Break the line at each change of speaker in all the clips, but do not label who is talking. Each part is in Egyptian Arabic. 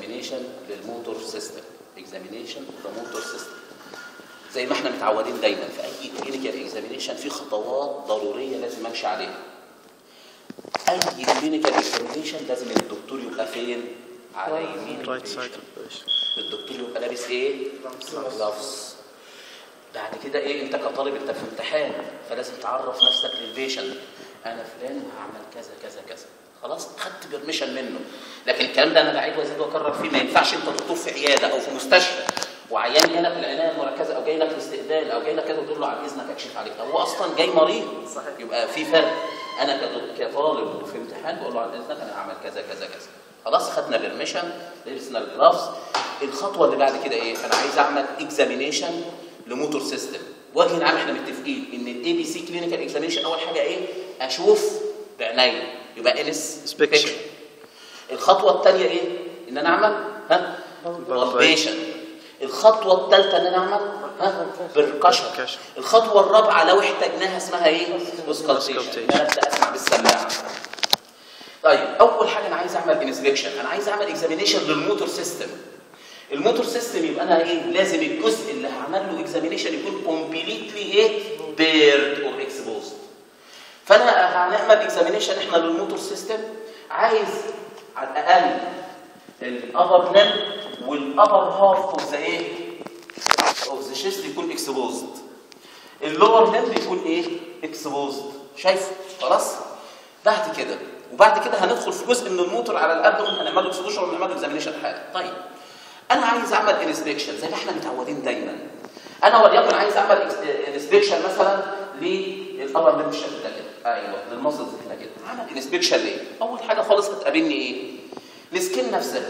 اكزامينيشن للموتور سيستم اكزامينيشن للموتور سيستم زي ما احنا متعودين دايما في اي كلينيكال اكزامينيشن في خطوات ضروريه لازم امشي عليها اي كلينيكال اكزامينيشن لازم الدكتور يبقى فين على يمين
رايت
البيشنت.
سايد اوف بيشنت
الدكتور يبقى لابس ايه؟ جلافز بعد كده ايه انت كطالب انت في امتحان فلازم تعرف نفسك للبيشنت انا فلان وهعمل كذا كذا كذا خلاص خدت بيرميشن منه لكن الكلام ده انا بعيد وازيد واكرر فيه ما ينفعش انت دكتور في عياده او في مستشفى وعيان جاي لك العنايه المركزه او جاي لك الاستقبال او جاي لك كده وتقول له عن اذنك اكشف عليك هو اصلا جاي مريض
صحيح.
يبقى في فرق انا كدك- كطالب في امتحان بقول له عن اذنك انا هعمل كذا كذا كذا خلاص خدنا بيرميشن لبسنا الجلافز الخطوه اللي بعد كده ايه انا عايز اعمل اكزامينيشن لموتور سيستم وجه عام احنا متفقين ان الاي بي سي كلينيكال اكزامينيشن اول حاجه ايه اشوف بعينيا يبقى انس
Inspection.
الخطوه الثانيه ايه ان انا اعمل ها بالبيشن الخطوه الثالثه ان انا اعمل ها بركشن
Percussion.
الخطوه الرابعه لو احتاجناها اسمها ايه اوسكالتيشن
Auscultation.
انا ابدا اسمع بالسماعه طيب اول حاجه انا عايز اعمل انسبكشن انا عايز اعمل اكزامينيشن للموتور سيستم الموتور سيستم يبقى انا ايه لازم الجزء اللي هعمل له اكزامينيشن يكون كومبليتلي ايه بيرد اور اكسبوزد فانا هنعمل اكزامينيشن احنا للموتور سيستم عايز على الاقل الابر لم والابر هاف اوف ذا ايه اوف ذا شيست يكون اكسبوزد اللور لم يكون ايه اكسبوزد شايف خلاص بعد كده وبعد كده هندخل في جزء من الموتور على الابدومن هنعمل له اكسبوجر ونعمل له اكزامينيشن حاله طيب انا عايز اعمل انسبكشن زي ما احنا متعودين دايما انا وليكن عايز اعمل انسبكشن مثلا للابر لم بالشكل ده كده ايوه للمسلز هنا كده اعمل انسبكشن ليه اول حاجه خالص هتقابلني ايه السكين نفسها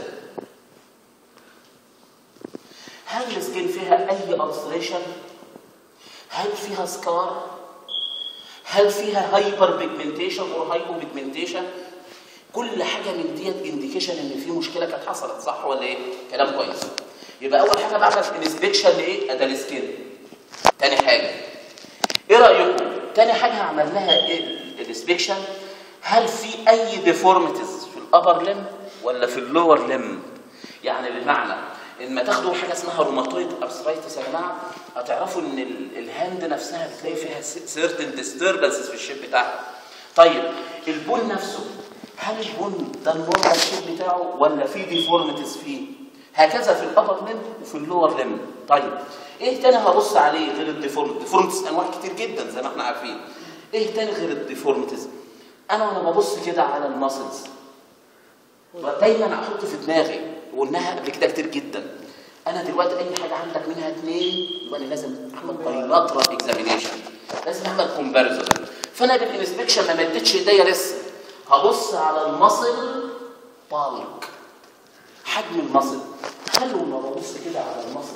هل السكين فيها اي الستريشن هل فيها سكار هل فيها هايبر بيجمنتيشن او هايبو بيجمنتيشن كل حاجه من ديت انديكيشن ان في مشكله كانت حصلت صح ولا ايه كلام كويس يبقى اول حاجه بعمل انسبكشن لايه ادى السكين تاني حاجه ايه رايكم تاني حاجه هعمل لها ايه الانسبكشن هل في اي ديفورميتيز في الابر لم ولا في اللور لم يعني بمعنى لما تاخدوا حاجه اسمها روماتويد ارثرايتس يا جماعه هتعرفوا ان ال- الهاند نفسها بتلاقي فيها سيرتن ديستربنسز في الشيب بتاعها طيب البون نفسه هل البون ده النورمال شيب بتاعه ولا في ديفورميتيز فيه هكذا في الابر لم وفي اللور لم طيب ايه تاني هبص عليه غير الديفورميتيز الديفورميتيز انواع كتير جدا زي ما احنا عارفين ايه تاني غير الديفورميتيز انا وانا ببص كده على الماسلز دايما احط في دماغي وقلناها قبل كده كتير جدا انا دلوقتي اي حاجه عندك منها اثنين يبقى انا لازم اعمل بايلاترال اكزامينيشن لازم اعمل كومباريزون فانا بالانسبكشن ما مدتش ايديا لسه هبص على المصل بالك حجم المصل هل لما ببص كده على المصل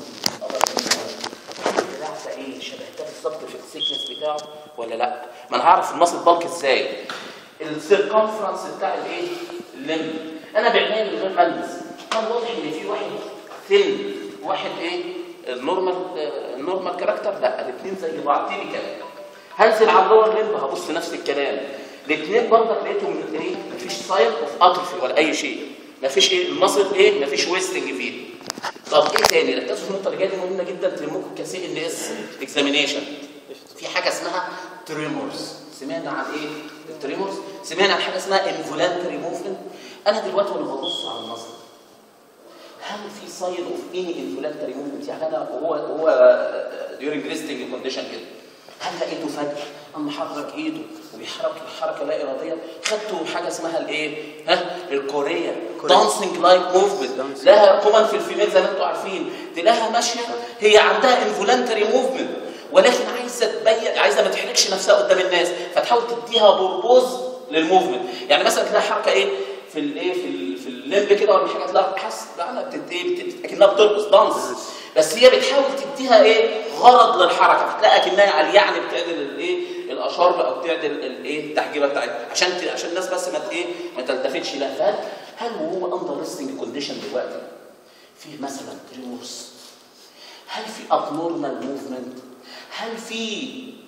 بتاعته ايه شبهتها بالظبط في السيكنس بتاعه ولا لا ما انا هعرف المصل بالك ازاي السيركمفرنس بتاع الايه اللم انا بعناية من غير ما البس كان واضح ان في واحد ثين واحد ايه النورمال آه، النورمال كاركتر لا الاثنين زي بعض تيبيكال هنزل على اللور لمب هبص نفس الكلام الاثنين برضك لقيتهم ايه مفيش ساين اوف اتروفي ولا اي شيء مفيش ايه المصل ايه مفيش ويستنج فيه طب ايه تاني ركزوا في النقطه اللي جايه دي مهمه جدا تهمكم كسي ان اس اكزامينيشن في حاجه اسمها تريمورز سمعنا عن ايه التريمورز سمعنا عن حاجه اسمها انفولانتري موفمنت انا دلوقتي وانا ببص على المصل هل في ساين اوف اني انفولانتري موفمنت يعني انا وهو هو ديورنج ريستنج كونديشن كده هل لقيته فجاه اما حرك ايده وبيحرك حركه لا اراديه خدته حاجه اسمها الايه ها الكوريه دانسينج لايك موفمنت لها كومن في الفيميل زي ما انتم عارفين تلاقيها ماشيه هي عندها انفولانتري موفمنت ولكن عايزه تبين عايزه ما تحركش نفسها قدام الناس فتحاول تديها بوربوز للموفمنت يعني مثلا تلاقي حركه ايه في الايه في ال- في اللمب كده ولا حاجه تلاقي حاسس لا بتت ايه بتت- اكنها بترقص دانس بس هي بتحاول تديها ايه غرض للحركه فتلاقي اكنها على يعني بتعدل الايه الاشار او بتعدل الايه التحجيبه بتاعتها عشان ت- عشان الناس بس ما ت- ايه ما تلتفتش لها فهل هل وهو اندر ريستنج كونديشن دلوقتي في مثلا تريمورس هل في ابنورمال موفمنت هل في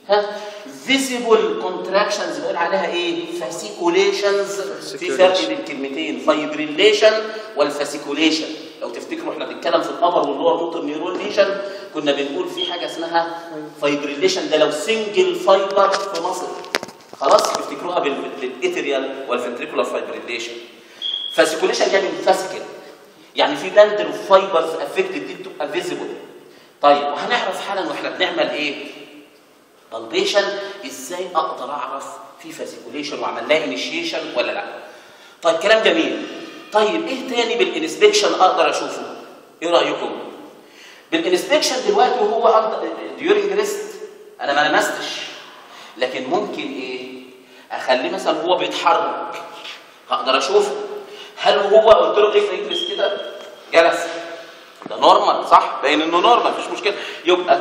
ها فيزيبل كونتراكشنز بنقول عليها ايه فاسيكوليشنز في فرق بين كلمتين فايبريليشن والفاسيكوليشن لو تفتكروا احنا بنتكلم في الابر واللور موتور نيورون ليشن كنا بنقول في حاجه اسمها فايبريليشن ده لو سنجل فايبر في مصر خلاص تفتكروها بالايثيريال والفنتريكولار فايبريليشن فاسيكوليشن جاي من فاسكل يعني في باندل اوف فايبرز افكتد دي بتبقى فيزيبل طيب وهنعرف حالا واحنا بنعمل ايه بالبيشن ازاي اقدر اعرف في فاسيكوليشن وعمل لها انيشيشن ولا لا طيب كلام جميل طيب ايه تاني بالانسبكشن اقدر اشوفه ايه رايكم بالانسبكشن دلوقتي وهو ديورنج ريست انا ما لمستش لكن ممكن ايه اخليه مثلا هو بيتحرك هقدر اشوفه هل هو قلت له ايه يجلس كده جلس ده نورمال صح باين انه نورمال مفيش مشكله يبقى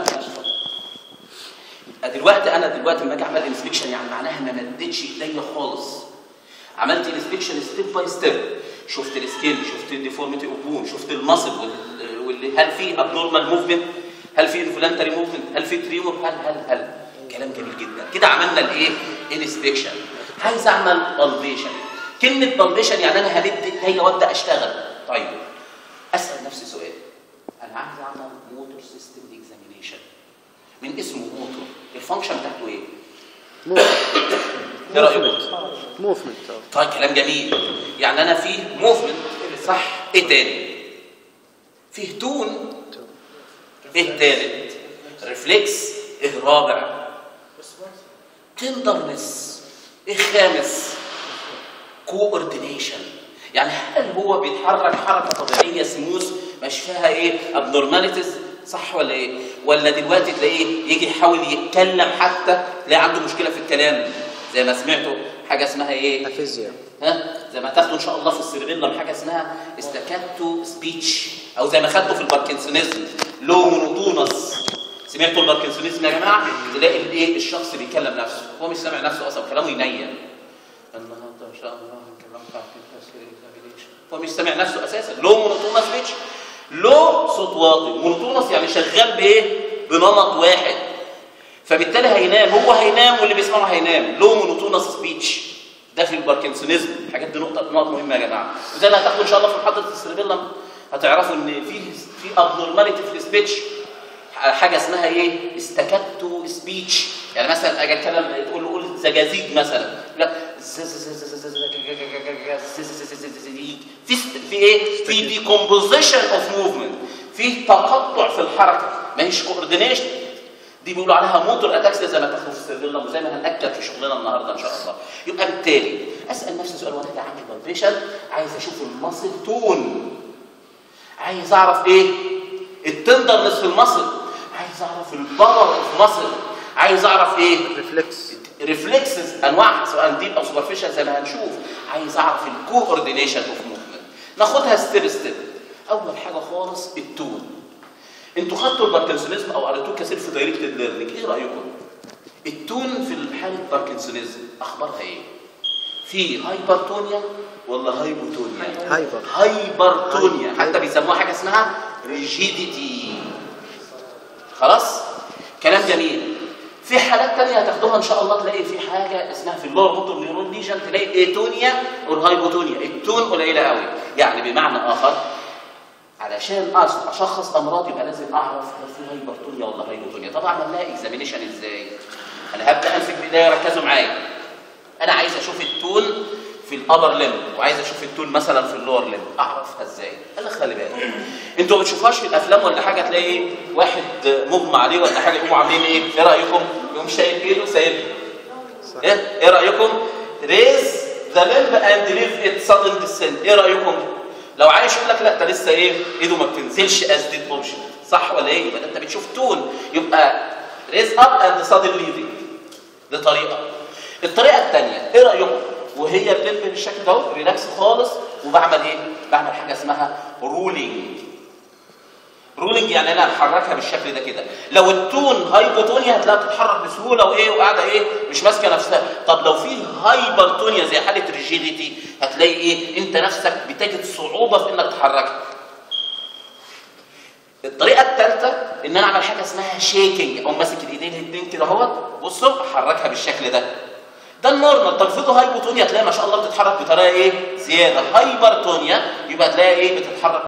يبقى دلوقتي انا دلوقتي لما اجي اعمل انسبكشن يعني معناها ما مدتش ايديا خالص عملت انسبكشن ستيب باي ستيب شفت السكين شفت الديفورميتي اوف بون شفت المصل واللي هل في ابنورمال موفمنت هل في انفلانتري موفمنت هل في تريمور هل هل هل كلام جميل جدا كده عملنا الايه انسبكشن عايز اعمل بالبيشن كلمه بالبيشن يعني انا همد ايديا وابدا اشتغل طيب اسال نفسي سؤال انا عايز اعمل موتور سيستم اكزامينيشن من اسمه موتور الفانكشن بتاعته ايه ايه رايكم
موفمنت
طيب كلام جميل يعني انا فيه موفمنت صح ايه تاني فيه تون ايه تالت ريفلكس ايه رابع تندرنس ايه خامس كوردينيشن يعني هل هو بيتحرك حركه طبيعيه سموث مش فيها ايه ابنورماليتيز صح ولا ايه ولا دلوقتي تلاقيه يجي يحاول يتكلم حتى تلاقي عنده مشكله في الكلام زي ما سمعتوا حاجه اسمها ايه
افيزيا
ها زي ما تاخدوا ان شاء الله في السيربيلم حاجه اسمها استكاتو سبيتش او زي ما خدتوا في الباركنسونيزم لو مونوتونس سمعتوا الباركنسونيزم يا جماعه تلاقي الايه الشخص بيكلم نفسه هو مش سامع نفسه اصلا كلامه ينيم النهارده ان شاء الله هنكلم هو مش سامع نفسه اساسا لو مونوتونس سبيتش لو صوت واطي مونوتونس يعني شغال بايه بنمط واحد فبالتالي هينام هو هينام واللي بيسمعه هينام لو مونوتونس سبيتش ده في الباركنسونيزم الحاجات دي نقطه نقط مهمه يا جماعه وزي ما هتاخدوا ان شاء الله في محاضره السيربيلم هتعرفوا ان في في ابنورماليتي في السبيتش حاجه اسمها ايه استكاتو سبيتش يعني مثلا اجي اتكلم تقول قول زجاجيج مثلا لا في في ايه في ديكومبوزيشن اوف موفمنت في تقطع في الحركه ما هيش كوردينيشن دي بيقولوا عليها موتور اتاكس زي ما تاخدوا في السيرفيلا وزي ما هنأكد في شغلنا النهارده ان شاء الله يبقى بالتالي اسال نفسي سؤال وانا عامل بالبيشن عايز اشوف المصل تون عايز اعرف ايه التندرنس في المصل عايز اعرف الباور في مصل عايز اعرف ايه
ريفلكس
ريفلكسز انواعها سواء ديب او سوبرفيشال زي ما هنشوف عايز اعرف الكوردينيشن اوف موفمنت ناخدها ستيب ستيب اول حاجه خالص التون انتوا خدتوا الباركنسونيزم او قريتوه كثير في دايركتد ليرنينج ايه رايكم التون في حاله باركنسونيزم اخبارها ايه في هايبرتونيا ولا هايبوتونيا
هايبر
هايبرتونيا
هايبر.
حتى بيسموها حاجه اسمها ريجيديتي خلاص كلام جميل في حالات تانية هتاخدوها ان شاء الله تلاقي في حاجه اسمها في اللور موتور نيورون ليجن تلاقي ايتونيا والهايبوتونيا التون قليله قوي يعني بمعنى اخر علشان أش- اشخص امراض يبقى لازم اعرف هل في هايبرتونيا ولا هايبوتونيا طبعا اعمل لها اكزامينيشن ازاي انا هبدا امسك بايديا ركزوا معايا انا عايز اشوف التون في الابر ليم وعايز اشوف التون مثلا في اللور ليم اعرفها ازاي قال لك خلي بالك انتوا ما بتشوفوهاش في الافلام ولا حاجه تلاقي واحد مغمى عليه ولا حاجه يقوموا عاملين ايه ايه رايكم يقوم شايل ايده سايبها ايه ايه رايكم ريز ذا ليمب اند ليف ات سادن ديسنت ايه رايكم لو عايش يقول لك لا ده لسه ايه ايده ما بتنزلش از ديد اوبجكت صح ولا ايه يبقى ده انت بتشوف تون يبقى ريز اب اند سادن ليفنج دي طريقه الطريقه الثانيه ايه رايكم وهي بتلف بالشكل ده ريلاكس خالص وبعمل ايه بعمل حاجه اسمها رولينج رولينج يعني انا احركها بالشكل ده كده لو التون هايبوتونيا هتلاقيها بتتحرك بسهوله وايه وقاعده ايه مش ماسكه نفسها طب لو في هايبرتونيا زي حاله ريجيديتي هتلاقي ايه انت نفسك بتجد صعوبه في انك تحركها الطريقه الثالثه ان انا اعمل حاجه اسمها شيكينج او ماسك الايدين الاثنين كده اهوت بصوا احركها بالشكل ده ده النورمال طب افرضوا هايبوتونيا تلاقي ما شاء الله بتتحرك بطريقه ايه زياده هايبرتونيا يبقى تلاقي ايه بتتحرك